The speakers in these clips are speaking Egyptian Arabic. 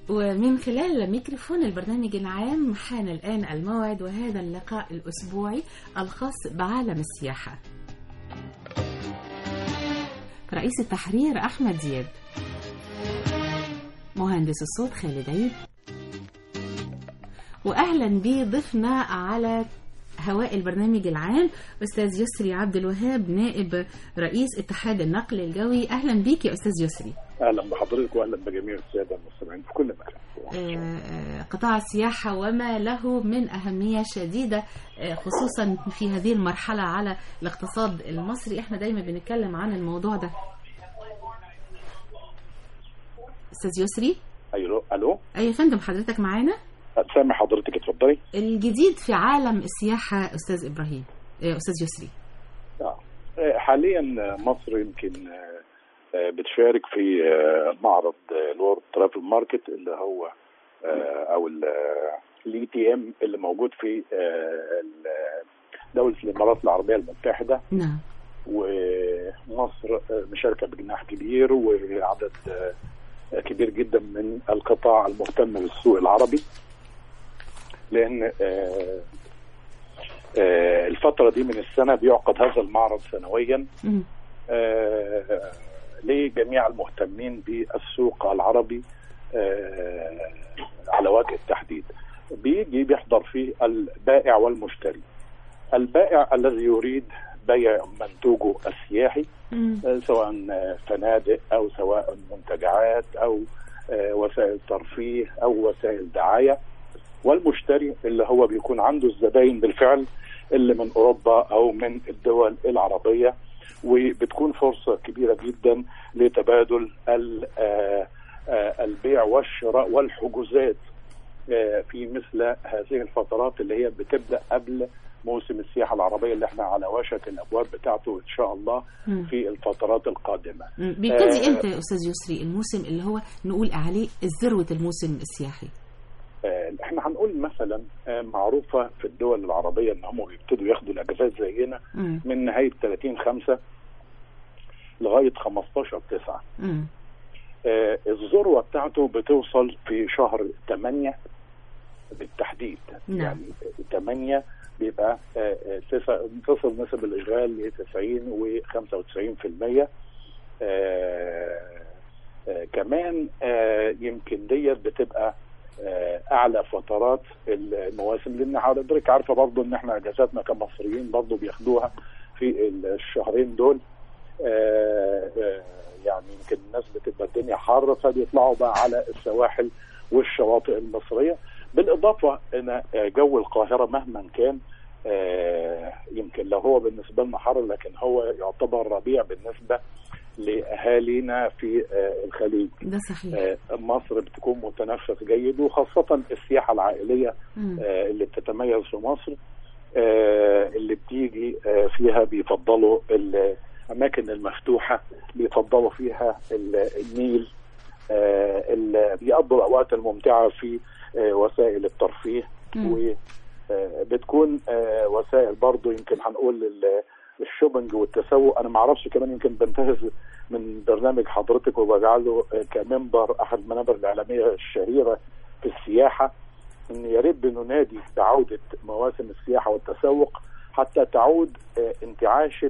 ومن خلال ميكروفون البرنامج العام حان الآن الموعد وهذا اللقاء الأسبوعي الخاص بعالم السياحة رئيس التحرير أحمد زياد مهندس الصوت خالد عيد وأهلا بضيفنا على هواء البرنامج العام أستاذ يسري عبد الوهاب نائب رئيس اتحاد النقل الجوي أهلا بيك يا أستاذ يسري اهلا بحضرتك واهلا بجميع الساده المستمعين في كل مكان آه، قطاع السياحة وما له من أهمية شديدة آه، خصوصا في هذه المرحلة على الاقتصاد المصري احنا دايما بنتكلم عن الموضوع ده أستاذ يسري ايوه الو أي فندم حضرتك معانا سامع حضرتك اتفضلي الجديد في عالم السياحة أستاذ إبراهيم آه، أستاذ يسري آه. آه، حاليا مصر يمكن آه، آه، بتشارك في آه، معرض الورد ترافل ماركت اللي هو آه، او الاي تي ام اللي موجود في آه، ال- دولة الامارات العربية المتحدة نعم ومصر آه، مشاركة بجناح كبير وعدد آه، كبير جدا من القطاع المهتم بالسوق العربي لان آه، آه، الفترة دي من السنة بيعقد هذا المعرض سنويا مم. آه، لجميع المهتمين بالسوق العربي آه، على وجه التحديد بيجي بيحضر فيه البائع والمشتري البائع الذي يريد بيع منتوجه السياحي مم. آه، سواء آه، فنادق او سواء منتجعات او آه، وسائل ترفيه او وسائل دعايه والمشتري اللي هو بيكون عنده الزباين بالفعل اللي من اوروبا او من الدول العربيه وبتكون فرصه كبيره جدا لتبادل ال- آه، آه، البيع والشراء والحجوزات آه، في مثل هذه الفترات اللي هي بتبدا قبل موسم السياحه العربيه اللي احنا على وشك الابواب بتاعته ان شاء الله مم. في الفترات القادمه. مم. بيبتدي آه، امتى يا أستاذ يسري الموسم اللي هو نقول عليه ذروة الموسم السياحي آه، احنا هنقول مثلا آه، معروفه في الدول العربيه ان هم بيبتدوا ياخدوا الاجازات زينا مم. من نهايه 30 5 لغايه 15 9 مم. آه، الذروه بتاعته بتوصل في شهر 8 بالتحديد نعم. يعني 8 بيبقى آه، آه، تسع- تصل نسب الاشغال ل 90 و 95% آه، آه، كمان آه، يمكن ديت بتبقى آه، اعلى فترات المواسم لان حضرتك عارفه برضو ان احنا اجازاتنا كمصريين برضو بياخدوها في الشهرين دول آه، آه، يعني يمكن الناس بتبقى الدنيا حر فبيطلعوا بقى على السواحل والشواطئ المصريه بالاضافه ان آه، جو القاهره مهما كان آه، يمكن لو هو بالنسبه لنا حر لكن هو يعتبر ربيع بالنسبه لاهالينا في آه، الخليج ده صحيح آه، مصر بتكون متنفس جيد وخاصة السياحة العائلية مم. آه، اللي بتتميز في مصر آه، اللي بتيجي آه، فيها بيفضلوا الأماكن المفتوحة بيفضلوا فيها ال- النيل آه، اللي بيقضوا الأوقات الممتعة في آه، وسائل الترفيه مم. وبتكون وسائل برضو يمكن هنقول ال- الشوبنج والتسوق انا ما اعرفش كمان يمكن بنتهز من برنامج حضرتك وبجعله آه، كمنبر احد المنابر الاعلاميه الشهيره في السياحه ان يا ريت بننادي بعوده مواسم السياحه والتسوق حتى تعود آه، انتعاشه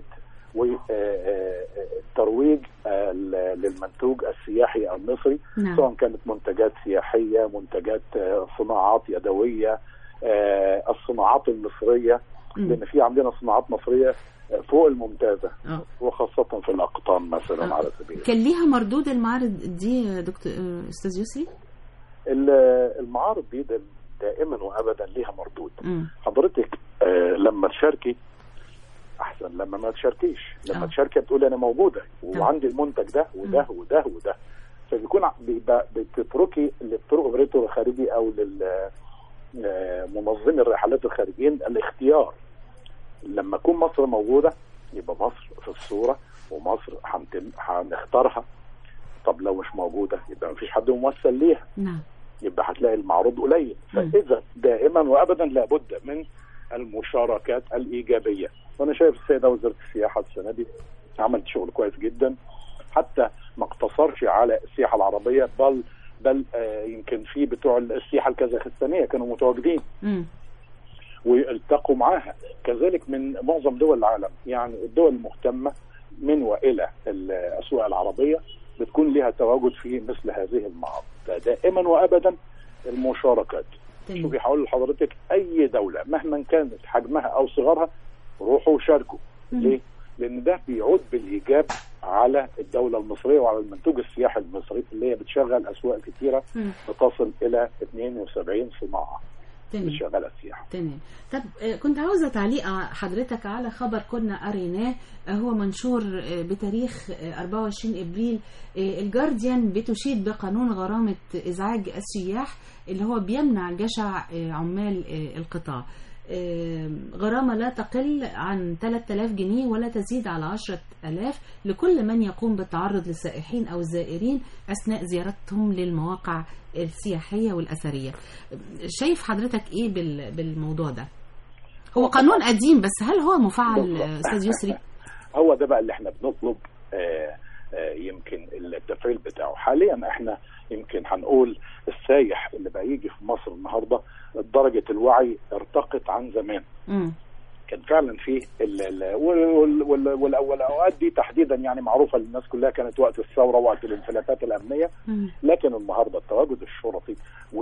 والترويج للمنتوج السياحي المصري نعم سواء كانت منتجات سياحيه منتجات آه، صناعات يدويه آه، الصناعات المصريه مم. لان في عندنا صناعات مصريه آه، فوق الممتازه آه. وخاصه في الاقطان مثلا آه. على سبيل كان ليها مردود المعارض دي يا دكتور آه، أستاذ يسري ال- المعارض دي دا- دائما وابدا ليها مردود مم. حضرتك آه، لما تشاركي احسن لما ما تشاركيش لما آه. تشاركي بتقول انا موجوده وعندي المنتج ده وده وده وده فبيكون ع- بيبقى بتتركي للطرق اوبريتور الخارجي او لل آه، منظمي الرحلات الخارجيين الاختيار لما تكون مصر موجوده يبقى مصر في الصوره ومصر هنتم- هنختارها طب لو مش موجوده يبقى مفيش حد ممثل ليها نعم يبقى هتلاقي المعروض قليل مم. فاذا دائما وابدا لابد من المشاركات الايجابيه وانا شايف السيده وزيره السياحه السنه دي عملت شغل كويس جدا حتى ما اقتصرش على السياحه العربيه بل بل آه، يمكن في بتوع السياحه الكازاخستانيه كانوا متواجدين مم. والتقوا معها كذلك من معظم دول العالم يعني الدول المهتمه من والى الاسواق العربيه بتكون لها تواجد في مثل هذه المعارض دائما وابدا المشاركات تمام شوفي هقول لحضرتك اي دوله مهما كانت حجمها او صغرها روحوا وشاركوا مم. ليه؟ لان ده بيعود بالايجاب على الدوله المصريه وعلى المنتوج السياحي المصري اللي هي بتشغل اسواق كثيره مم. بتصل الى 72 صناعه تمام بتشغل السياحه تمام طب آه، كنت عاوزة تعليق حضرتك على خبر كنا قريناه آه، هو منشور آه، بتاريخ آه، 24 ابريل آه، الجارديان بتشيد بقانون غرامة ازعاج السياح اللي هو بيمنع جشع آه، عمال آه، القطاع آه، غرامة لا تقل عن 3000 جنيه ولا تزيد على 10000 لكل من يقوم بالتعرض للسائحين أو الزائرين أثناء زيارتهم للمواقع السياحية والأثرية شايف حضرتك إيه بال- بالموضوع ده هو قانون قديم بس هل هو مفعل بالظبط. آه، أستاذ يسري هو ده بقى اللي احنا بنطلب آه، آه، يمكن التفعيل بتاعه حاليا احنا يمكن هنقول السايح اللي بقى يجي في مصر النهارده درجه الوعي ارتقت عن زمان مم. كان فعلا في ال- ال- وال- وال- وال- والاوقات دي تحديدا يعني معروفه للناس كلها كانت وقت الثوره وقت الانفلاتات الامنيه مم. لكن النهارده التواجد الشرطي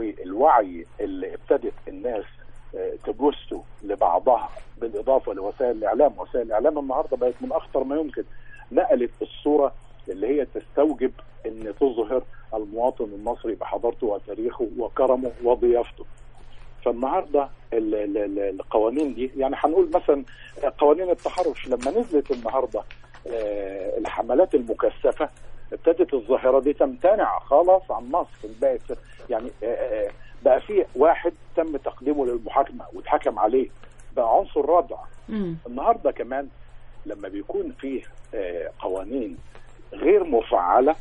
والوعي اللي ابتدت الناس آه، تبثه لبعضها بالاضافه لوسائل الاعلام، وسائل الاعلام النهارده بقت من اخطر ما يمكن نقلت الصوره اللي هي تستوجب ان تظهر المواطن المصري بحضارته وتاريخه وكرمه وضيافته. فالنهارده ال- ال- ال- القوانين دي يعني هنقول مثلا قوانين التحرش لما نزلت النهارده آه، الحملات المكثفه ابتدت الظاهره دي تمتنع خلاص عن مصر بقت يعني آه، آه، بقى في واحد تم تقديمه للمحاكمه واتحكم عليه بقى عنصر ردع مم. النهارده كمان لما بيكون فيه آه، قوانين غير مفعله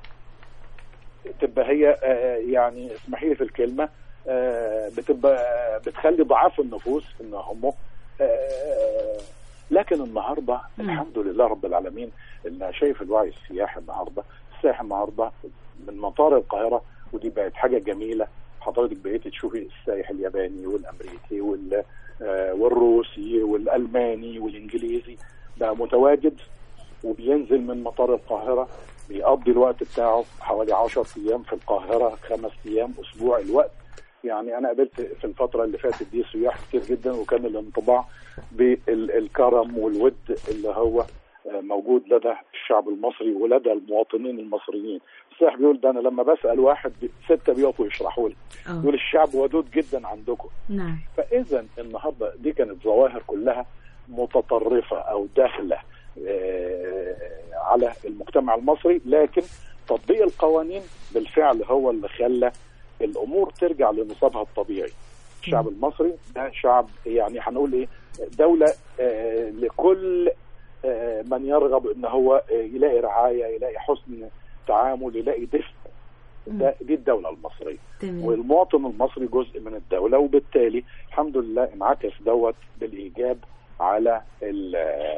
تبقى هي آه، يعني اسمحي لي في الكلمه آه، بتبقى بتخلي ضعاف النفوس ان هم آه، لكن النهارده مم. الحمد لله رب العالمين اللي شايف الوعي السياحي النهارده السائح النهارده من مطار القاهره ودي بقت حاجه جميله حضرتك بقيتي تشوفي السائح الياباني والامريكي وال آه، والروسي والالماني والانجليزي بقى متواجد وبينزل من مطار القاهره بيقضي الوقت بتاعه حوالي 10 ايام في القاهره خمس ايام اسبوع الوقت يعني انا قابلت في الفتره اللي فاتت دي سياح كتير جدا وكان الانطباع بالكرم والود اللي هو آه، موجود لدى الشعب المصري ولدى المواطنين المصريين السائح بيقول ده انا لما بسال واحد بي- سته بيقفوا يشرحوا لي آه. يقول الشعب ودود جدا عندكم نعم فاذا النهارده دي كانت ظواهر كلها متطرفه او داخله آه، على المجتمع المصري لكن تطبيق القوانين بالفعل هو اللي خلى الامور ترجع لنصابها الطبيعي الشعب المصري ده شعب يعني هنقول ايه دوله آه، لكل آه، من يرغب ان هو آه، يلاقي رعايه يلاقي حسن تعامل يلاقي دفء ده دي الدوله المصريه تمام والمواطن المصري جزء من الدولة وبالتالي الحمد لله انعكس دوت بالإيجاب على ال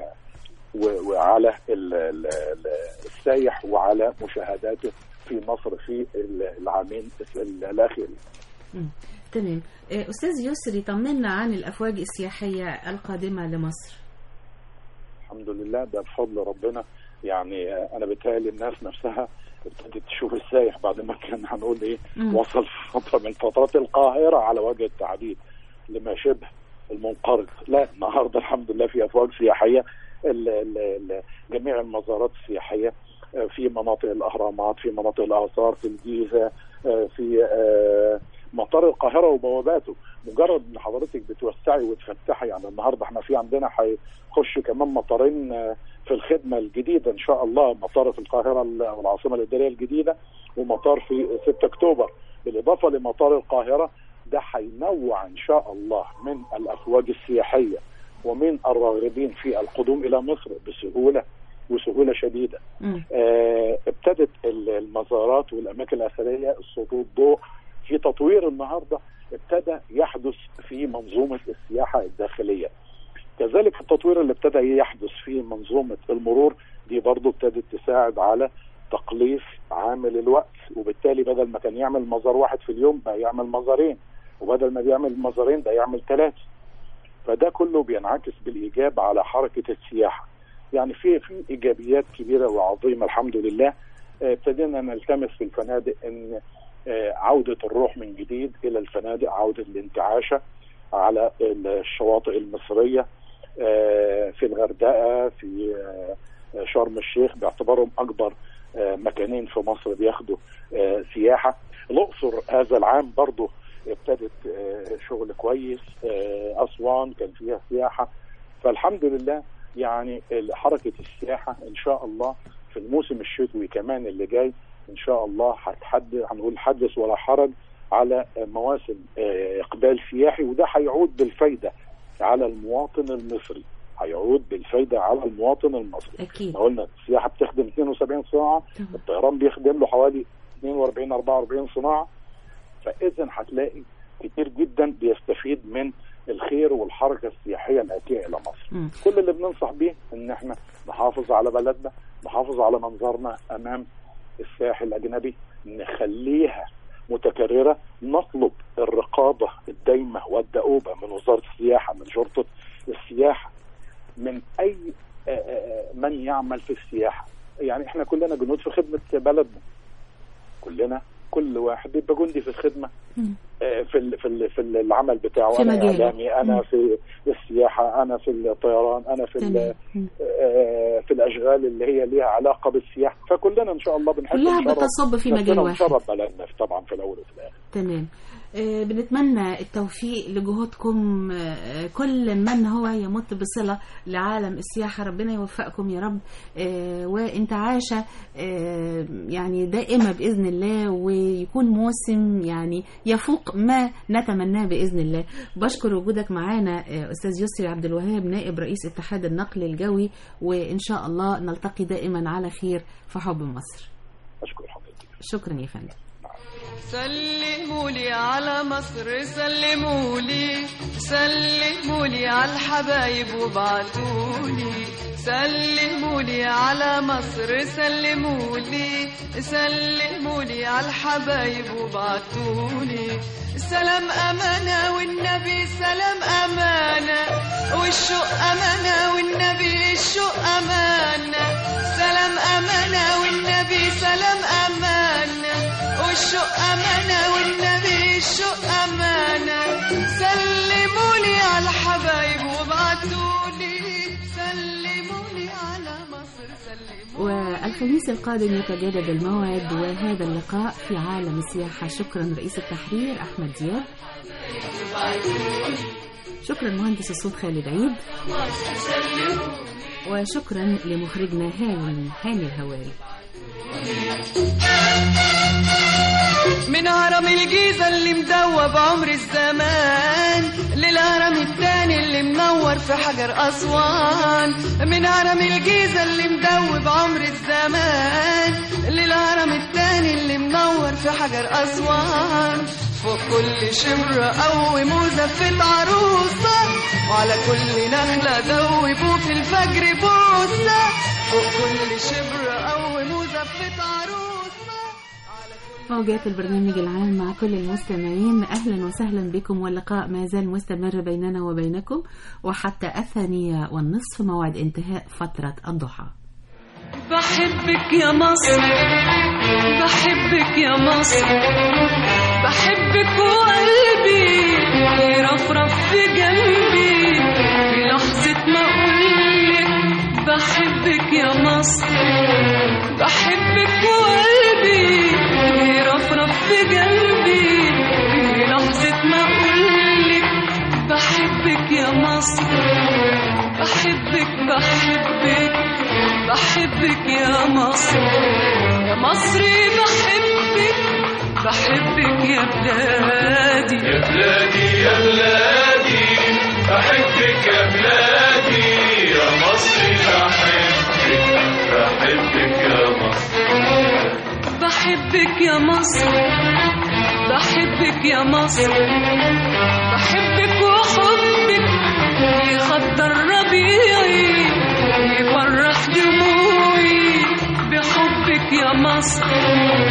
و- وعلى ال- ال- ال- السايح وعلى مشاهداته في مصر في ال- العامين الأخيرين مم. تمام آه، أستاذ يسري طمنا عن الأفواج السياحية القادمة لمصر الحمد لله ده بفضل ربنا يعني انا بتهيألي الناس نفسها ابتدت تشوف السايح بعد ما كان هنقول ايه مم. وصل في فتره من فترات القاهره على وجه التحديد لما شبه المنقرض لا النهارده الحمد لله في افواج سياحيه ال ال ال جميع المزارات السياحيه آه، في مناطق الاهرامات في مناطق الاثار في الجيزه آه، في آه، مطار القاهره وبواباته مجرد ان حضرتك بتوسعي وتفتحي يعني النهارده احنا في عندنا هيخش كمان مطارين آه، في الخدمه الجديده ان شاء الله مطار في القاهره ال- او العاصمه الاداريه الجديده ومطار في 6 اكتوبر بالاضافه لمطار القاهره ده هينوع ان شاء الله من الافواج السياحيه ومن الراغبين في القدوم الى مصر بسهوله وسهوله شديده. مم. آه، ابتدت ال- المزارات والاماكن الاثريه السطوط ضوء في تطوير النهارده ابتدى يحدث في منظومه السياحه الداخليه. كذلك التطوير اللي ابتدى يحدث في منظومه المرور دي برضه ابتدت تساعد على تقليص عامل الوقت وبالتالي بدل ما كان يعمل مزار واحد في اليوم بقى يعمل مزارين وبدل ما بيعمل مزارين ده يعمل ثلاثه فده كله بينعكس بالايجاب على حركه السياحه يعني في في ايجابيات كبيره وعظيمه الحمد لله آه، ابتدينا نلتمس في الفنادق ان آه، عوده الروح من جديد الى الفنادق عوده الانتعاشه على الشواطئ المصريه آه، في الغردقه في آه، شرم الشيخ باعتبارهم اكبر آه، مكانين في مصر بياخدوا آه، سياحه الاقصر هذا العام برضه ابتدت آه، شغل كويس آه، اسوان كان فيها سياحه فالحمد لله يعني حركه السياحه ان شاء الله في الموسم الشتوي كمان اللي جاي ان شاء الله هتحدث هنقول حدث ولا حرج على مواسم آه، اقبال سياحي وده هيعود بالفايده على المواطن المصري هيعود بالفايده على المواطن المصري اكيد احنا قلنا السياحه بتخدم 72 صناعه تمام. الطيران بيخدم له حوالي 42 44 صناعه فاذا هتلاقي كتير جدا بيستفيد من الخير والحركه السياحيه الاتيه الى مصر. مم. كل اللي بننصح بيه ان احنا نحافظ على بلدنا، نحافظ على منظرنا امام الساحل الاجنبي، نخليها متكرره، نطلب الرقابه الدايمه والدؤوبه من وزاره السياحه، من شرطه السياحه، من اي آه، آه، من يعمل في السياحه. يعني احنا كلنا جنود في خدمه بلدنا. كلنا كل واحد بيبقى جندي في الخدمه مم. آه، في ال- في ال- في العمل بتاعه في انا مجاله. اعلامي انا مم. في السياحه انا في الطيران انا في ال- تمام مم. آه، في الاشغال اللي هي ليها علاقه بالسياحه فكلنا ان شاء الله بنحب كلها نشرف بتصب في مجال نفسنا واحد ونشرف بلدنا طبعا في الاول وفي الاخر تمام آه، بنتمنى التوفيق لجهودكم آه، كل من هو يمت بصلة لعالم السياحة ربنا يوفقكم يا رب آه، وانتعاشة آه، يعني دائمة بإذن الله ويكون موسم يعني يفوق ما نتمناه بإذن الله بشكر وجودك معانا آه، أستاذ يسري عبد الوهاب نائب رئيس اتحاد النقل الجوي وإن شاء الله نلتقي دائما على خير في حب مصر اشكر حضرتك شكرا يا فندم سلموا لي على مصر سلموا لي سلموا لي على الحبايب وابعتوا لي سلموا لي على مصر سلموا لي سلموا لي على الحبايب وابعتوا لي سلام أمانة والنبي سلام أمانة والشوق أمانة والنبي الشوق أمانة سلام أمانة والنبي سلام أمانة والشوق أمانة والنبي الشوق أمانة سلموا لي على الحبايب وابعتوا لي سلموا لي على مصر سلموا والخميس القادم يتجدد الموعد وهذا اللقاء في عالم السياحة شكرا رئيس التحرير أحمد زياد شكرا مهندس الصوت خالد عيد وشكرا لمخرجنا هاني هاني الهواري من هرم الجيزة اللي مدوب عمر الزمان للهرم التاني اللي منور في حجر أسوان من هرم الجيزة اللي مدوب عمر الزمان للهرم التاني اللي منور في حجر أسوان فوق كل شمرة قوم وزفت عروسة وعلى كل نخلة دوبوا في الفجر بوسة فوق كل شبر قوم وزفت عروسة على كل موجات البرنامج العام مع كل المستمعين أهلا وسهلا بكم واللقاء ما زال مستمر بيننا وبينكم وحتى الثانية والنصف موعد انتهاء فترة الضحى بحبك يا مصر بحبك يا مصر بحبك وقلبي يرفرف في جنبي في لحظة ما أقولك بحبك يا مصر بحبك وقلبي يرفرف في جنبي في لحظة ما أقولك بحبك يا مصر بحبك بحبك بحبك يا مصر يا مصري بحبك بحبك يا بلادي يا بلادي يا بلادي بحبك يا بلادي يا مصري بحبك بحبك يا مصر بحبك يا مصر بحبك يا مصر بحبك وحبك يخطر ربيعي يفرح دموعي بحبك يا مصر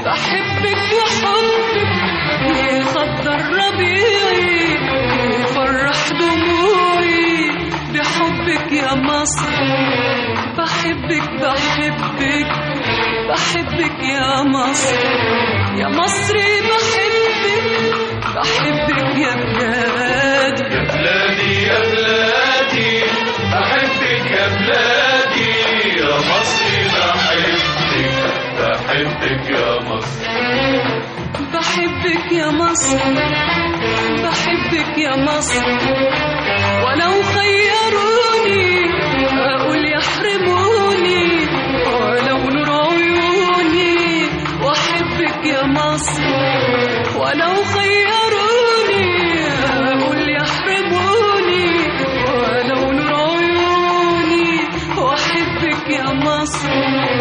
بحبك بحبك يخضر ربيعي يفرح دموعي بحبك يا مصر بحبك بحبك بحبك يا مصر يا مصري بحبك بحبك يا بلادي يا بلادي يا بلادي بحبك يا بلادي يا مصري بحبك بحبك يا مصر بحبك يا مصر بحبك يا مصر ولو خيروني أقول يحرموني ولو نور عيوني وأحبك يا مصر ولو خيروني أقول يحرموني ولو نور عيوني وأحبك يا مصر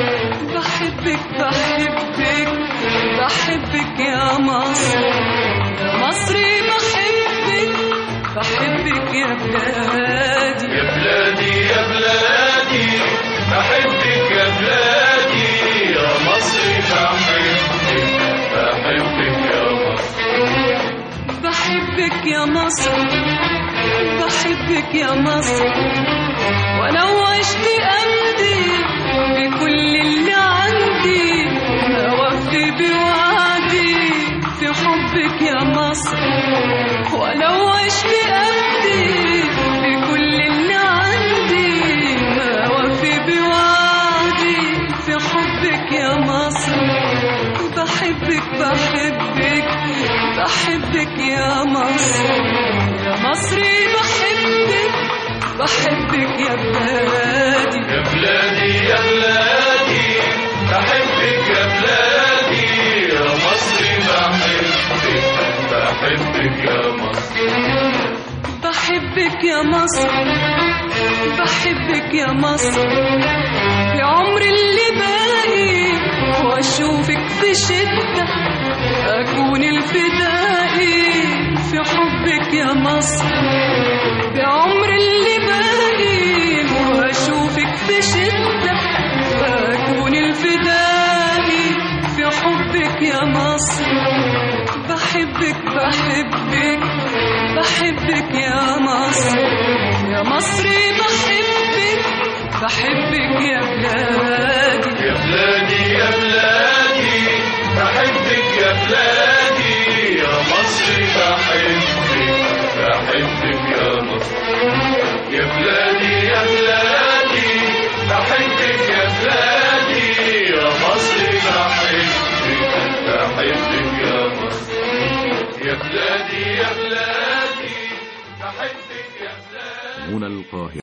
بحبك بحبك بحبك يا مصر يا مصري بحبك بحبك يا بلادي يا بلادي يا بلادي بحبك يا بلادي يا مصري بحبك بحبك يا مصر بحبك يا مصر بحبك يا مصر ولو عشت أمضي بكل اللي عندي أوفي بوعدي في حبك يا مصر ولو عشت أمضي بكل اللي عندي أوفي بوعدي في حبك يا مصر بحبك بحبك بحبك يا مصر يا مصري بحبك بحبك يا بلادي يا بلادي يا بلادي بحبك يا بلادي يا مصري بحبك بحبك يا مصر بحبك يا مصر بحبك يا مصر لعمر اللي باقي واشوفك في شدة اكون الفدائي في حبك يا مصر بعمر اللي باقي واشوفك في شدة اكون الفدائي في حبك يا مصر بحبك بحبك بحبك يا مصر يا مصري بحبك بحبك يا بلادي يا بلادي يا بلادي بحبك يا بلادي يا مصري بحبك بحبك يا مصر يا بلادي يا بلادي بحبك يا بلادي يا مصري بحبك بحبك يا مصر يا بلادي يا بلادي بحبك يا بلادي هنا القاهرة